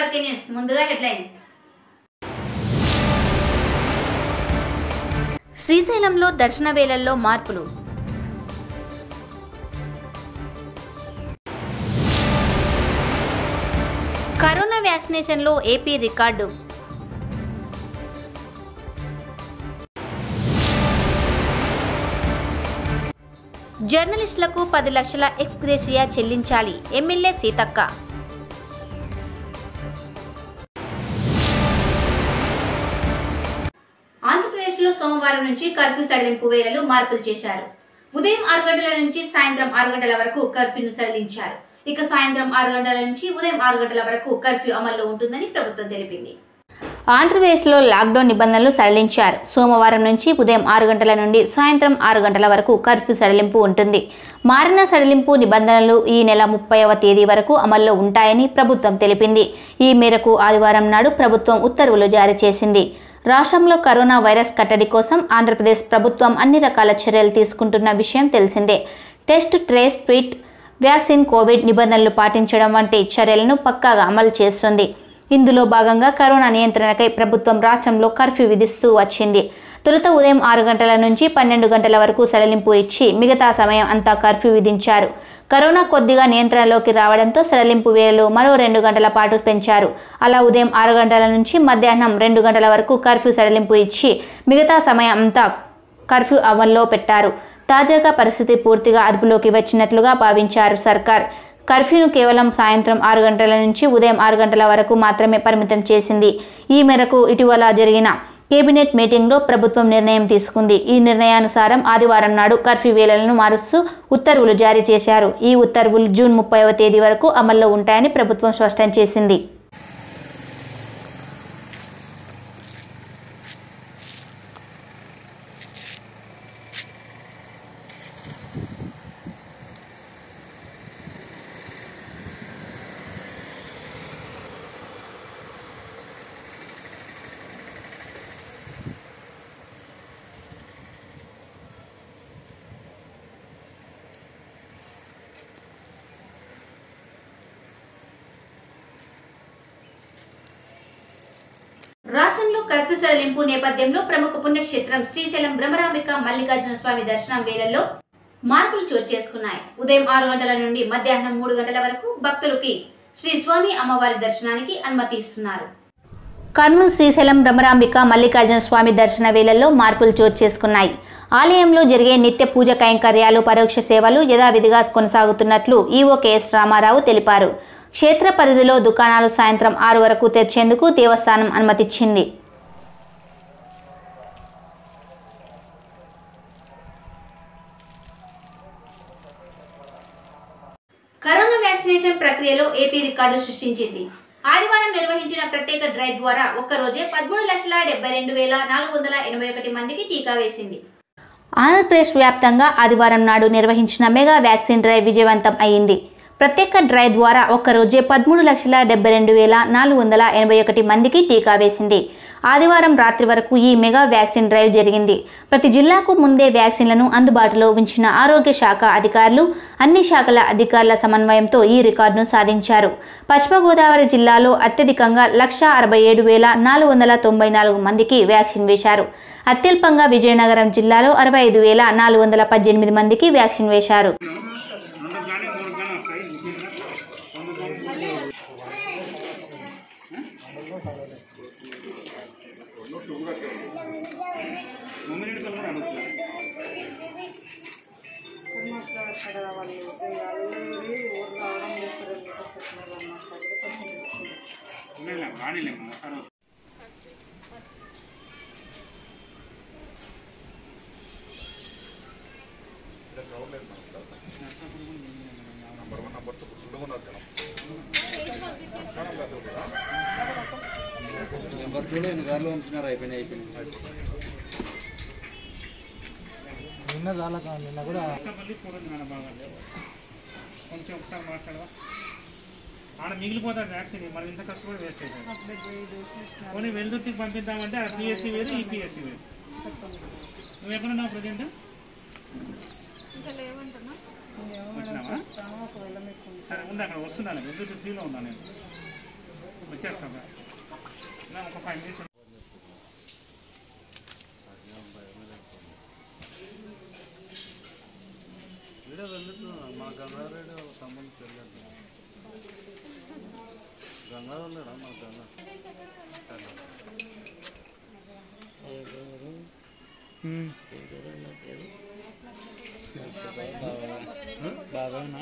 RK news ముందుగా headlines శ్రీశైలంలో దర్శన వేళల్లో మార్పులు కరోనా వ్యాక్సినేషన్లో ఏపీ రికార్డు జర్నలిస్టులకు పది లక్షల ఎక్స్గ్రేషియా చెల్లించాలి ఎమ్మెల్యే సీతక్క ఆంధ్రప్రదేశ్లో సోమవారం నుంచి కర్ఫ్యూ సడలింపు వేళలు మార్పులు చేశారు ఉదయం ఆరు గంటల నుంచి సాయంత్రం ఆరు గంటల వరకు కర్ఫ్యూను సడలించారు ఇక సాయంత్రం ఆరు గంటల నుంచి ఉదయం ఆరు గంటల వరకు కర్ఫ్యూ అమల్లో ఉంటుందని ప్రభుత్వం తెలిపింది ఆంధ్రప్రదేశ్లో లాక్డౌన్ నిబంధనలు సడలించారు సోమవారం నుంచి ఉదయం ఆరు గంటల నుండి సాయంత్రం ఆరు గంటల వరకు కర్ఫ్యూ సడలింపు ఉంటుంది మారిన సడలింపు నిబంధనలు ఈ నెల ముప్పైవ తేదీ వరకు అమల్లో ఉంటాయని ప్రభుత్వం తెలిపింది ఈ మేరకు ఆదివారం నాడు ప్రభుత్వం ఉత్తర్వులు జారీ చేసింది రాష్ట్రంలో కరోనా వైరస్ కట్టడి కోసం ఆంధ్రప్రదేశ్ ప్రభుత్వం అన్ని రకాల చర్యలు తీసుకుంటున్న విషయం తెలిసిందే టెస్ట్ ట్రేస్ ట్వీట్ వ్యాక్సిన్ కోవిడ్ నిబంధనలు పాటించడం వంటి చర్యలను పక్కాగా అమలు చేస్తుంది ఇందులో భాగంగా కరోనా నియంత్రణకై ప్రభుత్వం రాష్ట్రంలో కర్ఫ్యూ విధిస్తూ వచ్చింది తొలుత ఉదయం ఆరు గంటల నుంచి పన్నెండు గంటల వరకు సడలింపు ఇచ్చి మిగతా సమయం అంతా కర్ఫ్యూ విధించారు కరోనా కొద్దిగా నియంత్రణలోకి రావడంతో సడలింపు వేళలు మరో రెండు గంటల పాటు పెంచారు అలా ఉదయం ఆరు గంటల నుంచి మధ్యాహ్నం రెండు గంటల వరకు కర్ఫ్యూ సడలింపు ఇచ్చి మిగతా సమయం అంతా కర్ఫ్యూ అమల్లో పెట్టారు తాజాగా పరిస్థితి పూర్తిగా అదుపులోకి వచ్చినట్లుగా భావించారు సర్కార్ కర్ఫ్యూను కేవలం సాయంత్రం ఆరు గంటల నుంచి ఉదయం ఆరు గంటల వరకు మాత్రమే పరిమితం చేసింది ఈ మేరకు ఇటీవల జరిగిన కేబినెట్ మీటింగ్లో ప్రభుత్వం నిర్ణయం తీసుకుంది ఈ నిర్ణయానుసారం ఆదివారం నాడు కర్ఫ్యూ వేళలను మారుస్తూ ఉత్తర్వులు జారీ చేశారు ఈ ఉత్తర్వులు జూన్ ముప్పైవ తేదీ వరకు అమల్లో ఉంటాయని ప్రభుత్వం స్పష్టం చేసింది రాష్ట్రంలో కర్ఫ్యూ సడలింపు నేపథ్యంలో ప్రముఖ పుణ్యక్షేత్రం శ్రీశైలం బ్రహ్మరాంబిక మల్లికార్జున స్వామి దర్శనం వేళల్లో మార్పులు చోటు చేసుకున్నాయి ఉదయం ఆరు గంటల నుండి మధ్యాహ్నం మూడు గంటల వరకు భక్తులకి శ్రీ స్వామి అమ్మవారి దర్శనానికి అనుమతి ఇస్తున్నారు కర్నూలు శ్రీశైలం భ్రమరాంబిక మల్లికార్జున స్వామి దర్శన వేళల్లో మార్పులు చోటు చేసుకున్నాయి ఆలయంలో జరిగే నిత్య పూజ కైంకర్యాలు పరోక్ష సేవలు యథావిధిగా కొనసాగుతున్నట్లు ఈవో కెఎస్ రామారావు తెలిపారు క్షేత్ర పరిధిలో దుకాణాలు సాయంత్రం ఆరు వరకు తెరిచేందుకు దేవస్థానం అనుమతిచ్చింది కరోనా వ్యాక్సినేషన్ ప్రక్రియలో ఏపీ రికార్డు సృష్టించింది ఆదివారం నిర్వహించిన ప్రత్యేక డ్రైవ్ ద్వారా ఒక్కరోజే పదమూడు లక్షల డెబ్బై రెండు వేల నాలుగు వందల ఎనభై ఒకటి మందికి టీకా వేసింది ఆంధ్రప్రదేశ్ వ్యాప్తంగా ఆదివారం నాడు నిర్వహించిన మెగా వ్యాక్సిన్ డ్రైవ్ విజయవంతం అయింది ప్రత్యేక డ్రైవ్ ద్వారా ఒక్కరోజే పదమూడు లక్షల డెబ్బై రెండు వేల నాలుగు వందల ఎనభై ఒకటి మందికి టీకా వేసింది ఆదివారం రాత్రి వరకు ఈ మెగా వ్యాక్సిన్ డ్రైవ్ జరిగింది ప్రతి జిల్లాకు ముందే వ్యాక్సిన్లను అందుబాటులో ఉంచిన ఆరోగ్య శాఖ అధికారులు అన్ని శాఖల అధికారుల సమన్వయంతో ఈ రికార్డును సాధించారు పశ్చిమ గోదావరి జిల్లాలో అత్యధికంగా లక్ష అరవై ఏడు వేల నాలుగు వందల తొంభై నాలుగు మందికి వ్యాక్సిన్ వేశారు అత్యల్పంగా విజయనగరం జిల్లాలో అరవై ఐదు వేల నాలుగు వందల పద్దెనిమిది మందికి వ్యాక్సిన్ వేశారు నెంబర్ చూడు ఎన్ని కార్లు పంపిస్తున్నారు అయిపోయినాయి అయిపోయినాయి నిన్న చాలా కా- నిన్న కూడా కొంచెం ఒకసారి మాట్లాడవా ఆడ మిగిలిపోతుంది వ్యాక్సిన్ మనం ఇంత కష్టపడి వేస్ట్ అవుతుంది పోనీ వెలుదుర్తికి పంపిద్దామంటే ఆ పిఎస్సి వేరు ఈ పిఎస్సి వేరు నువ్వు ఎక్కడున్నావు ప్రజెంట్ వచ్చినావా సరే ఉండి అక్కడ వస్తున్నాను వెలుదుర్తి త్రీలో ఉన్నాను నేను వచ్చేస్తాం నా ఒక ఫైవ్ మినిట్స్ వీడియో వెళ్ళుతున్నాం మా గంగారెడ్డి తమ్ముని పెళ్ళండి గంగారావు లేడా మా గంగా సరే బాబానా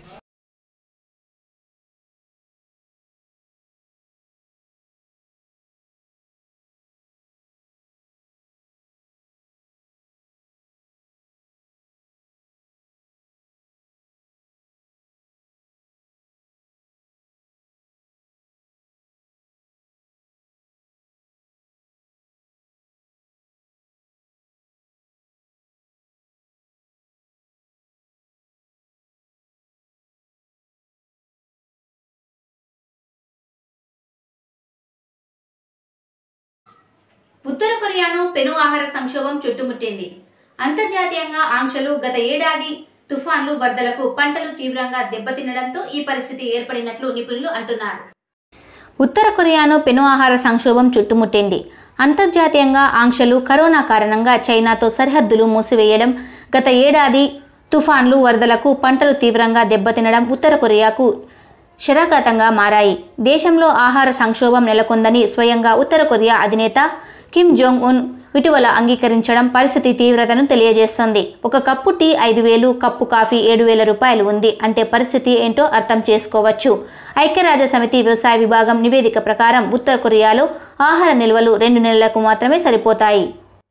ఉత్తర కొరియాను పెను ఆహార సంక్షోభం చుట్టుముట్టింది అంతర్జాతీయంగా ఆంక్షలు గత ఏడాది తుఫాన్లు వరదలకు పంటలు తీవ్రంగా దెబ్బతినడంతో ఈ పరిస్థితి ఏర్పడినట్లు నిపుణులు అంటున్నారు ఉత్తర కొరియాను పెను ఆహార సంక్షోభం చుట్టుముట్టింది అంతర్జాతీయంగా ఆంక్షలు కరోనా కారణంగా చైనాతో సరిహద్దులు మూసివేయడం గత ఏడాది తుఫాన్లు వరదలకు పంటలు తీవ్రంగా దెబ్బతినడం ఉత్తర కొరియాకు శరాఘాతంగా మారాయి దేశంలో ఆహార సంక్షోభం నెలకొందని స్వయంగా ఉత్తర కొరియా అధినేత కిమ్ జోంగ్ ఉన్ ఇటీవల అంగీకరించడం పరిస్థితి తీవ్రతను తెలియజేస్తుంది ఒక కప్పు టీ ఐదు వేలు కప్పు కాఫీ ఏడు వేల రూపాయలు ఉంది అంటే పరిస్థితి ఏంటో అర్థం చేసుకోవచ్చు ఐక్యరాజ్య సమితి వ్యవసాయ విభాగం నివేదిక ప్రకారం ఉత్తర కొరియాలో ఆహార నిల్వలు రెండు నెలలకు మాత్రమే సరిపోతాయి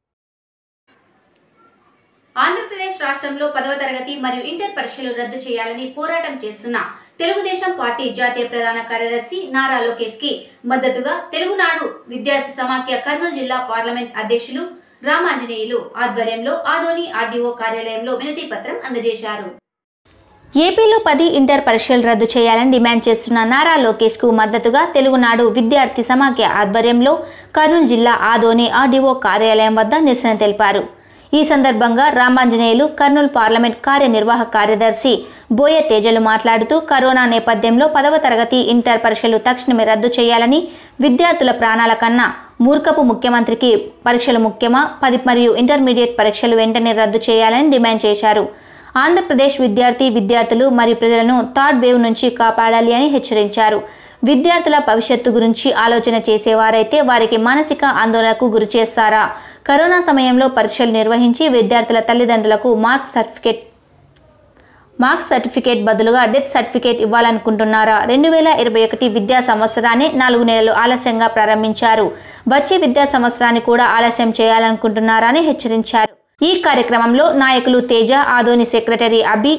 ఆంధ్రప్రదేశ్ రాష్ట్రంలో పదవ తరగతి మరియు ఇంటర్ పరీక్షలు రద్దు చేయాలని పోరాటం చేస్తున్న తెలుగుదేశం పార్టీ జాతీయ ప్రధాన కార్యదర్శి నారా లోకేష్ కి మద్దతుగా తెలుగునాడు విద్యార్థి సమాఖ్య కర్నూలు జిల్లా పార్లమెంట్ అధ్యక్షులు రామాంజనేయులు ఆధ్వర్యంలో ఆదోని ఆర్డీఓ కార్యాలయంలో వినతి పత్రం అందజేశారు ఏపీలో పది ఇంటర్ పరీక్షలు రద్దు చేయాలని డిమాండ్ చేస్తున్న నారా లోకేష్ కు మద్దతుగా తెలుగునాడు విద్యార్థి సమాఖ్య ఆధ్వర్యంలో కర్నూలు జిల్లా ఆదోని ఆర్డీఓ కార్యాలయం వద్ద నిరసన తెలిపారు ఈ సందర్భంగా రామాంజనేయులు కర్నూలు పార్లమెంట్ కార్యనిర్వాహక కార్యదర్శి బోయ తేజలు మాట్లాడుతూ కరోనా నేపథ్యంలో పదవ తరగతి ఇంటర్ పరీక్షలు తక్షణమే రద్దు చేయాలని విద్యార్థుల ప్రాణాల కన్నా మూర్ఖపు ముఖ్యమంత్రికి పరీక్షలు ముఖ్యమా పది మరియు ఇంటర్మీడియట్ పరీక్షలు వెంటనే రద్దు చేయాలని డిమాండ్ చేశారు ఆంధ్రప్రదేశ్ విద్యార్థి విద్యార్థులు మరియు ప్రజలను థర్డ్ వేవ్ నుంచి కాపాడాలి అని హెచ్చరించారు విద్యార్థుల భవిష్యత్తు గురించి ఆలోచన చేసేవారైతే వారికి మానసిక ఆందోళనకు గురి చేస్తారా కరోనా సమయంలో పరీక్షలు నిర్వహించి విద్యార్థుల తల్లిదండ్రులకు మార్క్ సర్టిఫికేట్ మార్క్స్ సర్టిఫికేట్ బదులుగా డెత్ సర్టిఫికేట్ ఇవ్వాలనుకుంటున్నారా రెండు వేల ఇరవై ఒకటి విద్యా సంవత్సరాన్ని నాలుగు నెలలు ఆలస్యంగా ప్రారంభించారు వచ్చే విద్యా సంవత్సరాన్ని కూడా ఆలస్యం చేయాలనుకుంటున్నారా అని హెచ్చరించారు ఈ కార్యక్రమంలో నాయకులు తేజ ఆదోని సెక్రటరీ అభి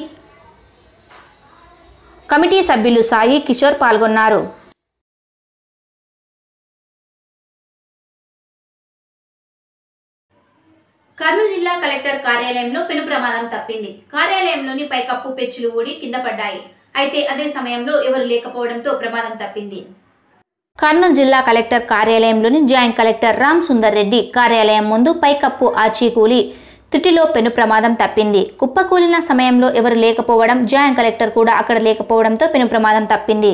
కమిటీ సభ్యులు సాయి కిషోర్ పాల్గొన్నారు కర్నూలు జిల్లా కలెక్టర్ కార్యాలయంలో పెను ప్రమాదం తప్పింది కార్యాలయంలోని పైకప్పు పెచ్చులు ఊడి కింద పడ్డాయి అయితే అదే సమయంలో ఎవరు లేకపోవడంతో ప్రమాదం తప్పింది కర్నూలు జిల్లా కలెక్టర్ కార్యాలయంలోని జాయింట్ కలెక్టర్ రామ్ సుందర్ రెడ్డి కార్యాలయం ముందు పైకప్పు ఆచీ కూలి తుటిలో పెను ప్రమాదం తప్పింది కుప్పకూలిన సమయంలో ఎవరు లేకపోవడం జాయింట్ కలెక్టర్ కూడా అక్కడ లేకపోవడంతో పెను ప్రమాదం తప్పింది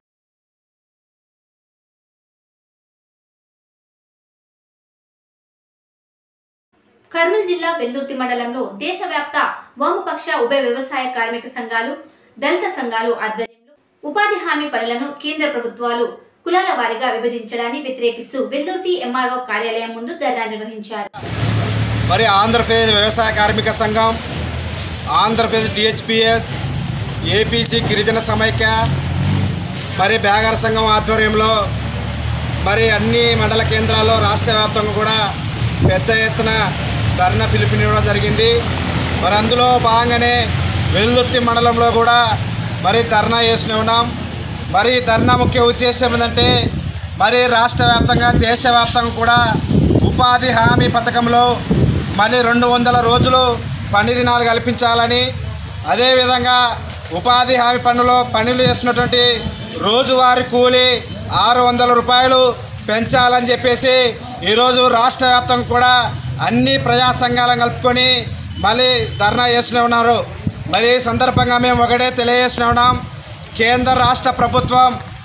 కర్నూలు జిల్లా వెల్దుర్తి మండలంలో దేశవ్యాప్త వామపక్ష ఉభయ వ్యవసాయ కార్మిక సంఘాలు దళిత సంఘాలు ఆధ్వర్యంలో ఉపాధి హామీ పనులను కేంద్ర ప్రభుత్వాలు కులాల వారీగా విభజించడాన్ని వ్యతిరేకిస్తూ వెల్దుర్తి ఎంఆర్ఓ కార్యాలయం ముందు ధర్నా నిర్వహించారు మరి ఆంధ్రప్రదేశ్ వ్యవసాయ కార్మిక సంఘం ఆంధ్రప్రదేశ్ డిహెచ్పిఎస్ ఏపీజీ గిరిజన సమైక్య మరి బ్యాగర సంఘం ఆధ్వర్యంలో మరి అన్ని మండల కేంద్రాల్లో రాష్ట్ర వ్యాప్తంగా కూడా పెద్ద ఎత్తున ధర్నా పిలుపునివ్వడం జరిగింది మరి అందులో భాగంగానే వెల్లుర్తి మండలంలో కూడా మరి ధర్నా చేస్తూనే ఉన్నాం మరి ఈ ధర్నా ముఖ్య ఉద్దేశం ఏంటంటే మరి రాష్ట్ర వ్యాప్తంగా దేశవ్యాప్తంగా కూడా ఉపాధి హామీ పథకంలో మళ్ళీ రెండు వందల రోజులు పని దినాలు కల్పించాలని అదేవిధంగా ఉపాధి హామీ పనులో పనులు చేస్తున్నటువంటి రోజువారీ కూలి ఆరు వందల రూపాయలు పెంచాలని చెప్పేసి ఈరోజు రాష్ట్ర వ్యాప్తంగా కూడా అన్ని ప్రజా సంఘాలను కలుపుకొని మళ్ళీ ధర్నా చేస్తూనే ఉన్నారు మరి ఈ సందర్భంగా మేము ఒకటే తెలియజేస్తూనే ఉన్నాం కేంద్ర రాష్ట్ర ప్రభుత్వం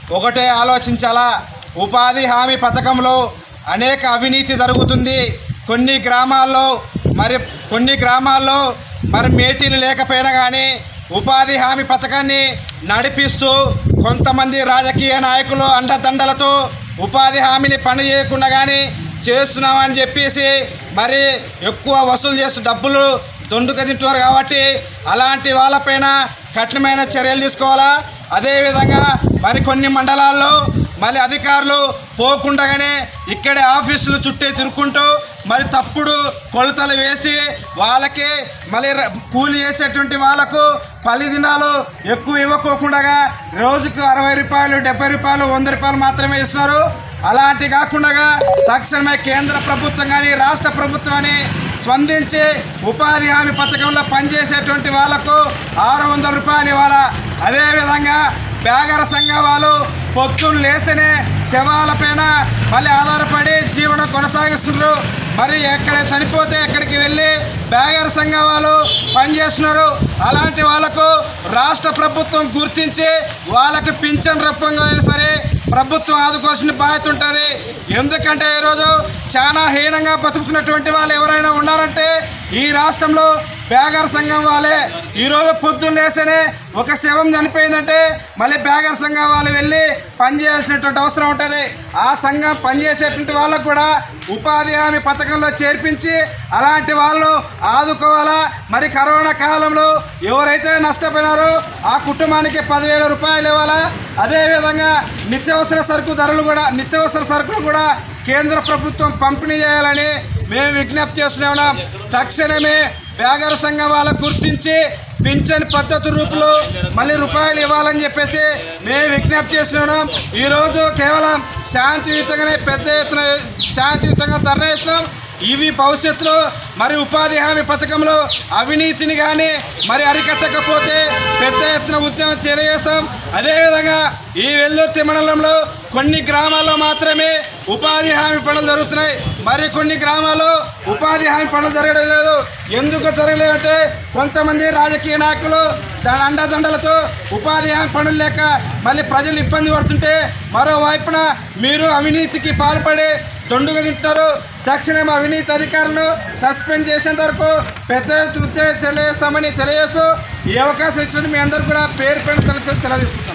ఒకటే ఆలోచించాలా ఉపాధి హామీ పథకంలో అనేక అవినీతి జరుగుతుంది కొన్ని గ్రామాల్లో మరి కొన్ని గ్రామాల్లో మరి మేటీలు లేకపోయినా కానీ ఉపాధి హామీ పథకాన్ని నడిపిస్తూ కొంతమంది రాజకీయ నాయకులు అండదండలతో ఉపాధి హామీని పని చేయకుండా కానీ చేస్తున్నామని చెప్పేసి మరి ఎక్కువ వసూలు చేస్తూ డబ్బులు దొండుక తింటున్నారు కాబట్టి అలాంటి వాళ్ళపైన కఠినమైన చర్యలు తీసుకోవాలా అదేవిధంగా మరి కొన్ని మండలాల్లో మళ్ళీ అధికారులు పోకుండానే ఇక్కడే ఆఫీసులు చుట్టే తిరుక్కుంటూ మరి తప్పుడు కొలతలు వేసి వాళ్ళకి మళ్ళీ ర- కూలి చేసేటువంటి వాళ్ళకు పది దినాలు ఎక్కువ ఇవ్వకోకుండా రోజుకు అరవై రూపాయలు డెబ్బై రూపాయలు వంద రూపాయలు మాత్రమే ఇస్తున్నారు అలాంటి కాకుండా తక్షణమే కేంద్ర ప్రభుత్వం కానీ రాష్ట్ర ప్రభుత్వం కానీ స్పందించి ఉపాధి హామీ పథకంలో పనిచేసేటువంటి వాళ్లకు ఆరు వందల రూపాయలు ఇవ్వాలా అదేవిధంగా బ్యాగర సంఘం వాళ్ళు పొత్తులు లేసనే శవాలపైన మళ్ళీ ఆధారపడి జీవనం కొనసాగిస్తున్నారు మరి ఎక్కడ చనిపోతే ఎక్కడికి వెళ్ళి బ్యాగర్ సంఘం వాళ్ళు పనిచేస్తున్నారు అలాంటి వాళ్ళకు రాష్ట్ర ప్రభుత్వం గుర్తించి వాళ్ళకి పింఛన్ రూపంగా అయినా సరే ప్రభుత్వం ఆదుకోవాల్సిన బాధ్యత ఉంటుంది ఎందుకంటే ఈరోజు చాలా హీనంగా బతుకుతున్నటువంటి వాళ్ళు ఎవరైనా ఉన్నారంటే ఈ రాష్ట్రంలో బ్యాగర్ సంఘం వాళ్ళే ఈరోజు పొద్దున్న లేస్తేనే ఒక శవం చనిపోయిందంటే మళ్ళీ బ్యాగర్ సంఘం వాళ్ళు వెళ్ళి పనిచేయాల్సినటువంటి అవసరం ఉంటుంది ఆ సంఘం పనిచేసేటువంటి వాళ్ళకు కూడా ఉపాధి హామీ పథకంలో చేర్పించి అలాంటి వాళ్ళు ఆదుకోవాలా మరి కరోనా కాలంలో ఎవరైతే నష్టపోయినారో ఆ కుటుంబానికి పదివేల రూపాయలు ఇవ్వాలా అదేవిధంగా నిత్యావసర సరుకు ధరలు కూడా నిత్యావసర సరుకులు కూడా కేంద్ర ప్రభుత్వం పంపిణీ చేయాలని మేము విజ్ఞప్తి చేస్తున్నాం తక్షణమే వ్యాపార సంఘం వాళ్ళకు గుర్తించి పింఛన్ పద్ధతి రూపంలో మళ్ళీ రూపాయలు ఇవ్వాలని చెప్పేసి మేము విజ్ఞప్తి చేస్తున్నాం ఈరోజు కేవలం శాంతియుతంగానే పెద్ద ఎత్తున శాంతియుతంగా ధర్నా చేస్తున్నాం ఇవి భవిష్యత్తులో మరి ఉపాధి హామీ పథకంలో అవినీతిని కానీ మరి అరికట్టకపోతే పెద్ద ఎత్తున ఉద్యమం తెలియజేస్తాం అదేవిధంగా ఈ వెల్లుర్తి మండలంలో కొన్ని గ్రామాల్లో మాత్రమే ఉపాధి హామీ పనులు జరుగుతున్నాయి మరి కొన్ని గ్రామాల్లో ఉపాధి హామీ పనులు జరగడం లేదు ఎందుకు జరగలేదంటే కొంతమంది రాజకీయ నాయకులు దాని అండదండలతో ఉపాధి హామీ పనులు లేక మళ్ళీ ప్రజలు ఇబ్బంది పడుతుంటే మరోవైపున మీరు అవినీతికి పాల్పడి దొండుగా తింటున్నారు తక్షణం అవినీతి అధికారులను సస్పెండ్ చేసేంత వరకు పెద్ద ఎత్తున తెలియజేస్తామని తెలియజేస్తూ ఈ అవకాశం ఇచ్చిన మీ అందరూ కూడా పేరు పేరు కలిసి సెలవు తీసుకుంటాం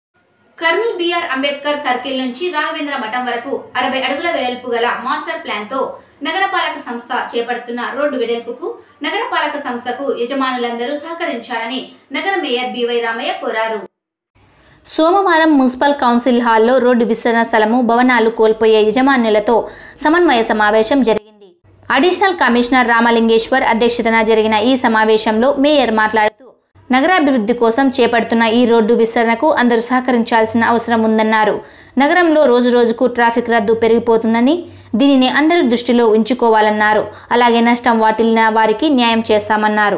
కర్నూలు బిఆర్ అంబేద్కర్ సర్కిల్ నుంచి రాఘవేంద్ర మఠం వరకు అరవై అడుగుల వెడల్పు గల మాస్టర్ ప్లాన్ తో నగరపాలక సంస్థ చేపడుతున్న రోడ్డు వెడల్పుకు నగరపాలక సంస్థకు యజమానులందరూ సహకరించాలని నగర మేయర్ బివై రామయ్య కోరారు సోమవారం మున్సిపల్ కౌన్సిల్ హాల్లో రోడ్డు విస్తరణ స్థలము భవనాలు కోల్పోయే యజమానులతో సమన్వయ సమావేశం జరిగింది అడిషనల్ కమిషనర్ రామలింగేశ్వర్ అధ్యక్షతన జరిగిన ఈ సమావేశంలో మేయర్ మాట్లాడుతూ నగరాభివృద్ధి కోసం చేపడుతున్న ఈ రోడ్డు విస్తరణకు అందరూ సహకరించాల్సిన అవసరం ఉందన్నారు నగరంలో రోజు రోజుకు ట్రాఫిక్ రద్దు పెరిగిపోతుందని దీనిని అందరూ దృష్టిలో ఉంచుకోవాలన్నారు అలాగే నష్టం వాటిల్లిన వారికి న్యాయం చేస్తామన్నారు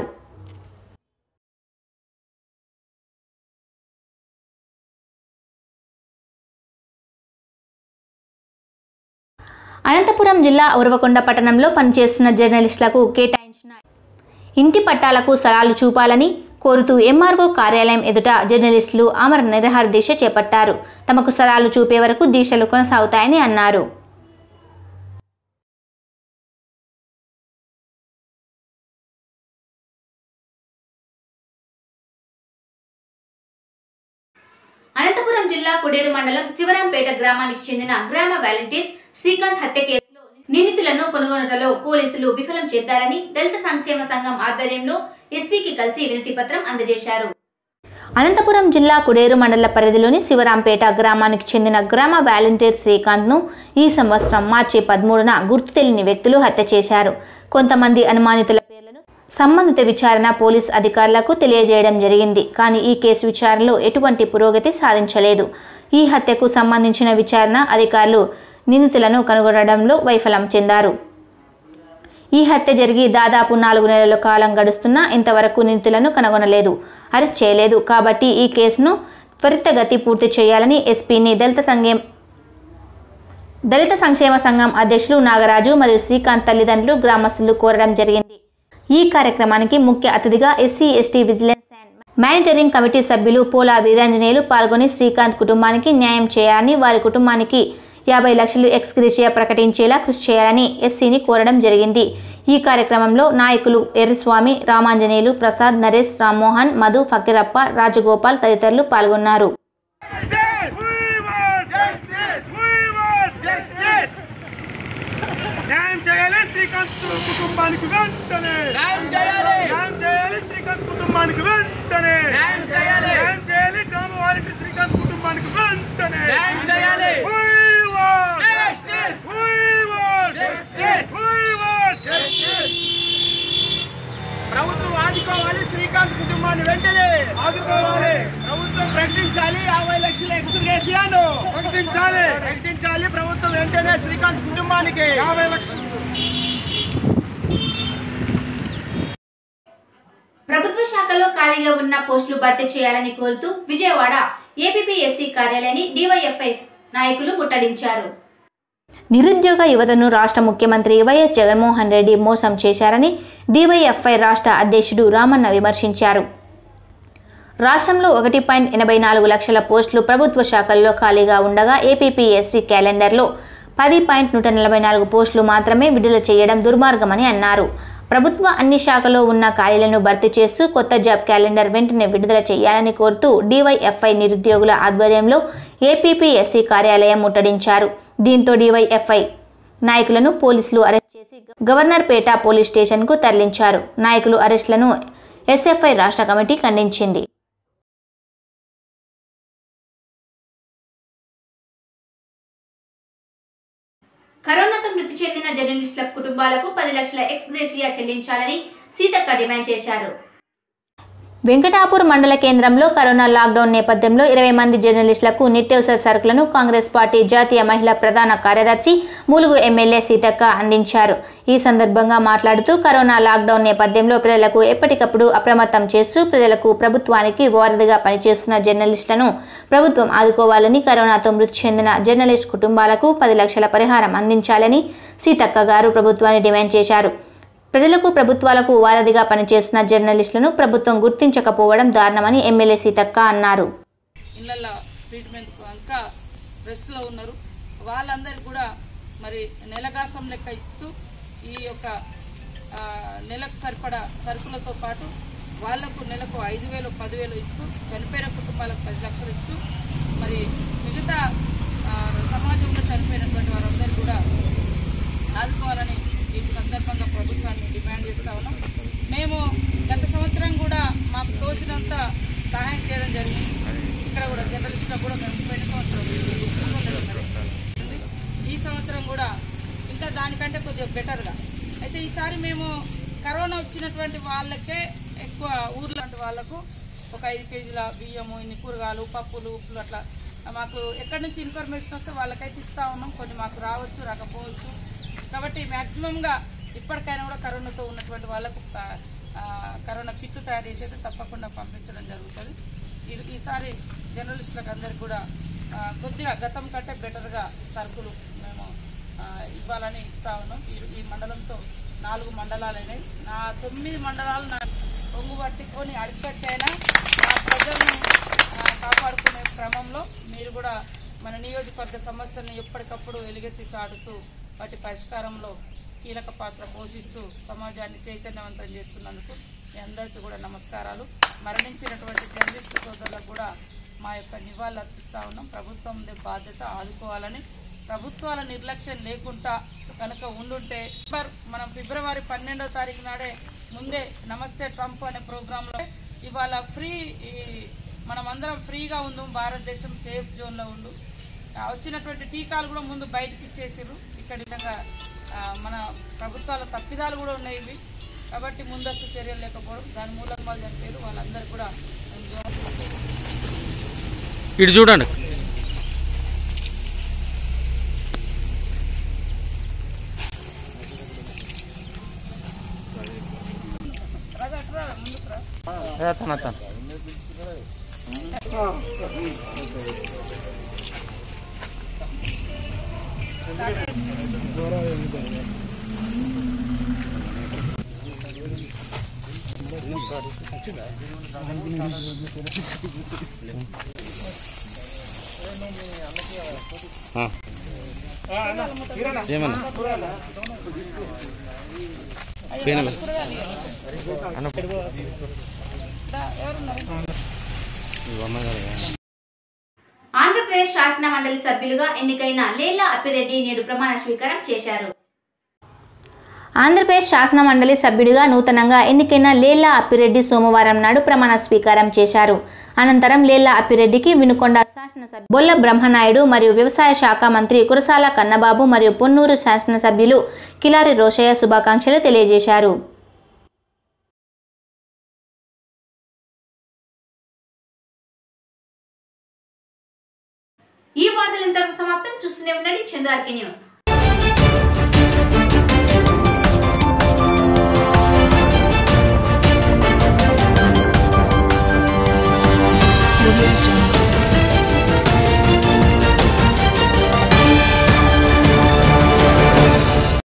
అనంతపురం జిల్లా ఉరవకొండ పట్టణంలో పనిచేస్తున్న జర్నలిస్టులకు కేటాయించిన ఇంటి పట్టాలకు సలాలు చూపాలని కోరుతూ ఎంఆర్ఓ కార్యాలయం ఎదుట జర్నలిస్టులు అమర నిరహార దీక్ష చేపట్టారు తమకు స్థలాలు చూపే వరకు దీక్షలు కొనసాగుతాయని అన్నారు అనంతపురం జిల్లా కుడేరు మండలం శివరాంపేట గ్రామానికి చెందిన గ్రామ వాలంటీర్ శ్రీకాంత్ హత్య కేసులో నిందితులను కొనుగోలులో పోలీసులు విఫలం చేద్దారని దళిత సంక్షేమ సంఘం ఆధ్వర్యంలో ఎస్పీకి కలిసి వినతి పత్రం అందజేశారు అనంతపురం జిల్లా కుడేరు మండల పరిధిలోని శివరాంపేట గ్రామానికి చెందిన గ్రామ వాలంటీర్ శ్రీకాంత్ను ఈ సంవత్సరం మార్చి పదమూడున గుర్తు తెలియని వ్యక్తులు హత్య చేశారు కొంతమంది అనుమానితుల పేర్లను సంబంధిత విచారణ పోలీస్ అధికారులకు తెలియజేయడం జరిగింది కానీ ఈ కేసు విచారణలో ఎటువంటి పురోగతి సాధించలేదు ఈ హత్యకు సంబంధించిన విచారణ అధికారులు నిందితులను కనుగొనడంలో వైఫల్యం చెందారు ఈ హత్య జరిగి దాదాపు నాలుగు నెలల కాలం గడుస్తున్నా ఇంతవరకు నిందితులను కనుగొనలేదు అరెస్ట్ చేయలేదు కాబట్టి ఈ కేసును త్వరితగతి పూర్తి చేయాలని ఎస్పీని దళిత సంఘం దళిత సంక్షేమ సంఘం అధ్యక్షులు నాగరాజు మరియు శ్రీకాంత్ తల్లిదండ్రులు గ్రామస్తులు కోరడం జరిగింది ఈ కార్యక్రమానికి ముఖ్య అతిథిగా SC ST vigilance and monitoring committee సభ్యులు పోలా వీరాంజనేయులు పాల్గొని శ్రీకాంత్ కుటుంబానికి న్యాయం చేయాలని వారి కుటుంబానికి యాభై లక్షలు ఎక్స్గ్రేషియా ప్రకటించేలా కృషి చేయాలని ఎస్సీని కోరడం జరిగింది ఈ కార్యక్రమంలో నాయకులు ఎర్రస్వామి రామాంజనేయులు ప్రసాద్ నరేష్ రామ్మోహన్ మధు ఫకీరప్ప రాజగోపాల్ తదితరులు పాల్గొన్నారు న్యాయం చేయాలి శ్రీకాంత్ కుటుంబానికి వెంటనే న్యాయం చేయాలి న్యాయం చేయాలి శ్రీకాంత్ కుటుంబానికి వెంటనే న్యాయం చేయాలి న్యాయం చేయాలి గ్రామ వారికి శ్రీకాంత్ కుటుంబానికి వెంటనే న్యాయం చేయాలి ప్రభుత్వం ఆదుకోవాలి శ్రీకాంత్ కుటుంబాన్ని వెంటనే ఆదుకోవాలి ప్రభుత్వం ప్రకటించాలి యాభై లక్షల ఎక్స్గ్రేషియాను ప్రకటించాలి ప్రకటించాలి ప్రభుత్వం వెంటనే శ్రీకాంత్ కుటుంబానికి యాభై లక్షలు ప్రభుత్వ శాఖలో ఖాళీగా ఉన్న పోస్టులు భర్తీ చేయాలని కోరుతూ విజయవాడ ఏపీఎస్సీ కార్యాలయాన్ని డివైఎఫ్ఐ నాయకులు ముట్టడించారు నిరుద్యోగ యువతను రాష్ట్ర ముఖ్యమంత్రి వైఎస్ జగన్మోహన్ రెడ్డి మోసం చేశారని డివైఎఫ్ఐ రాష్ట్ర అధ్యక్షుడు రామన్న విమర్శించారు రాష్ట్రంలో ఒకటి పాయింట్ ఎనభై నాలుగు లక్షల పోస్టులు ప్రభుత్వ శాఖల్లో ఖాళీగా ఉండగా ఏపీఎస్సీ క్యాలెండర్లో పది పాయింట్ నూట నలభై నాలుగు పోస్టులు మాత్రమే విడుదల చేయడం దుర్మార్గమని అన్నారు ప్రభుత్వ అన్ని శాఖలో ఉన్న ఖాళీలను భర్తీ చేస్తూ కొత్త జాబ్ క్యాలెండర్ వెంటనే విడుదల చేయాలని కోరుతూ డివైఎఫ్ఐ నిరుద్యోగుల ఆధ్వర్యంలో ఏపీఎస్సీ కార్యాలయం ముట్టడించారు దీంతో డివైఎఫ్ఐ నాయకులను పోలీసులు అరెస్ట్ చేసి గవర్నర్ పేట పోలీస్ స్టేషన్కు తరలించారు నాయకులు అరెస్టులను ఎస్ఎఫ్ఐ రాష్ట్ర కమిటీ ఖండించింది కరోనాతో మృతి చెందిన జర్నలిస్టుల కుటుంబాలకు పది లక్షల ఎక్స్గ్రేషియా చెల్లించాలని సీతక్క డిమాండ్ చేశారు వెంకటాపూర్ మండల కేంద్రంలో కరోనా లాక్డౌన్ నేపథ్యంలో ఇరవై మంది జర్నలిస్టులకు నిత్యావసర సరుకులను కాంగ్రెస్ పార్టీ జాతీయ మహిళా ప్రధాన కార్యదర్శి ములుగు ఎమ్మెల్యే సీతక్క అందించారు ఈ సందర్భంగా మాట్లాడుతూ కరోనా లాక్డౌన్ నేపథ్యంలో ప్రజలకు ఎప్పటికప్పుడు అప్రమత్తం చేస్తూ ప్రజలకు ప్రభుత్వానికి వారధిగా పనిచేస్తున్న జర్నలిస్టులను ప్రభుత్వం ఆదుకోవాలని కరోనాతో మృతి చెందిన జర్నలిస్ట్ కుటుంబాలకు పది లక్షల పరిహారం అందించాలని సీతక్క గారు ప్రభుత్వాన్ని డిమాండ్ చేశారు ప్రజలకు ప్రభుత్వాలకు వారధిగా పనిచేస్తున్న జర్నలిస్టులను ప్రభుత్వం గుర్తించకపోవడం దారుణమని ఎమ్మెల్యే సీతక్క అన్నారు ఇళ్ళల్లో ట్రీట్మెంట్ ఇంకా రెస్ట్లో ఉన్నారు వాళ్ళందరికీ కూడా మరి నెలగాసం లెక్క ఇస్తూ ఈ యొక్క ఆ, నెలకు సరిపడా సరుకులతో పాటు వాళ్లకు నెలకు ఐదు వేలు పదివేలు ఇస్తూ చనిపోయిన కుటుంబాలకు పది లక్షలు ఇస్తూ మరి మిగతా ఆ, సమాజంలో చనిపోయినటువంటి వారందరూ కూడా ఆదుకోవాలని ఈ సందర్భంగా ప్రభుత్వాన్ని డిమాండ్ చేస్తా ఉన్నాం మేము గత సంవత్సరం కూడా మాకు తోచినంత సహాయం చేయడం జరిగింది ఇక్కడ కూడా జర్నలిస్టులకు కూడా మేము పోయిన సంవత్సరం గుర్తుండదు మరి. ఈ సంవత్సరం కూడా ఇంకా దానికంటే కొద్దిగా బెటర్గా అయితే ఈసారి మేము కరోనా వచ్చినటువంటి వాళ్ళకే ఎక్కువ ఊర్లో వాళ్ళకు ఒక ఐదు కేజీల బియ్యము ఇన్ని కూరగాయలు పప్పులు ఉప్పులు అట్లా మాకు ఎక్కడి నుంచి ఇన్ఫర్మేషన్ వస్తే వాళ్ళకైతే ఇస్తా ఉన్నాం కొన్ని మాకు రావచ్చు రాకపోవచ్చు కాబట్టి మ్యాక్సిమంగా ఇప్పటికైనా కూడా కరోనాతో ఉన్నటువంటి వాళ్ళకు క- ఆ, కరోనా కిట్ తయారు చేసి అయితే తప్పకుండా పంపించడం జరుగుతుంది ఈ- ఈసారి జర్నలిస్టులకు అందరికీ కూడా ఆ, కొద్దిగా గతం కంటే బెటర్గా సరుకులు మేము ఆ, ఇవ్వాలని ఇస్తా ఉన్నాం ఈ ఈ మండలంతో నాలుగు మండలాలు అయినాయి నా తొమ్మిది మండలాలు నా పొంగు పట్టుకొని అడిగొచ్చైనా నా ప్రజలను ఆ, కాపాడుకునే క్రమంలో మీరు కూడా మన నియోజకవర్గ సమస్యలను ఎప్పటికప్పుడు ఎలుగెత్తి చాటుతూ వాటి పరిష్కారంలో కీలక పాత్ర పోషిస్తూ సమాజాన్ని చైతన్యవంతం చేస్తున్నందుకు మీ అందరికీ కూడా నమస్కారాలు మరణించినటువంటి జర్నలిస్టు సోదరులకు కూడా మా యొక్క నివాళులు అర్పిస్తా ఉన్నాం ప్రభుత్వం బాధ్యత ఆదుకోవాలని ప్రభుత్వాల నిర్లక్ష్యం లేకుండా కనుక ఉండుంటే ఫిబ్రవరి- మనం ఫిబ్రవరి పన్నెండో తారీఖు నాడే ముందే నమస్తే ట్రంప్ అనే ప్రోగ్రాంలో ఇవాళ ఫ్రీ ఈ మనం అందరం ఫ్రీగా ఉండు భారతదేశం సేఫ్ జోన్లో ఉండు ఆ, వచ్చినటువంటి టీకాలు కూడా ముందు బయటకు ఇచ్చేసారు ఇక్కడ విధంగా ఆ, మన ప్రభుత్వాల తప్పిదాలు కూడా ఉన్నాయి ఇవి కాబట్టి ముందస్తు చర్యలు లేకపోవడం దాని మూలంగా వాళ్ళు చనిపోయారు వాళ్ళందరూ కూడా ఇటు చూడండి రాజా ముందుకు రా తన తన ఏమన్నా అయ్యో, వాళ్ళ కూరగాయలు దా, ఎవరున్నారు ఆంధ్రప్రదేశ్ శాసన మండలి సభ్యులుగా ఎన్నికైన లేలా అప్పిరెడ్డి నేడు ప్రమాణ స్వీకారం చేశారు ఆంధ్రప్రదేశ్ శాసన మండలి సభ్యుడిగా నూతనంగా ఎన్నికైన లేలా అప్పిరెడ్డి సోమవారం నాడు ప్రమాణ స్వీకారం చేశారు అనంతరం లేలా అప్పిరెడ్డికి వినుకొండ శాసనసభ్యు బొల్ల బ్రహ్మనాయుడు మరియు వ్యవసాయ శాఖ మంత్రి కురసాల కన్నబాబు మరియు పొన్నూరు శాసనసభ్యులు కిలారి రోషయ్య శుభాకాంక్షలు తెలియజేశారు ఈ వార్తలు ఇంతవరకు సమాప్తం చూస్తూనే ఉండండి చందార్కి న్యూస్ Audio Jungle.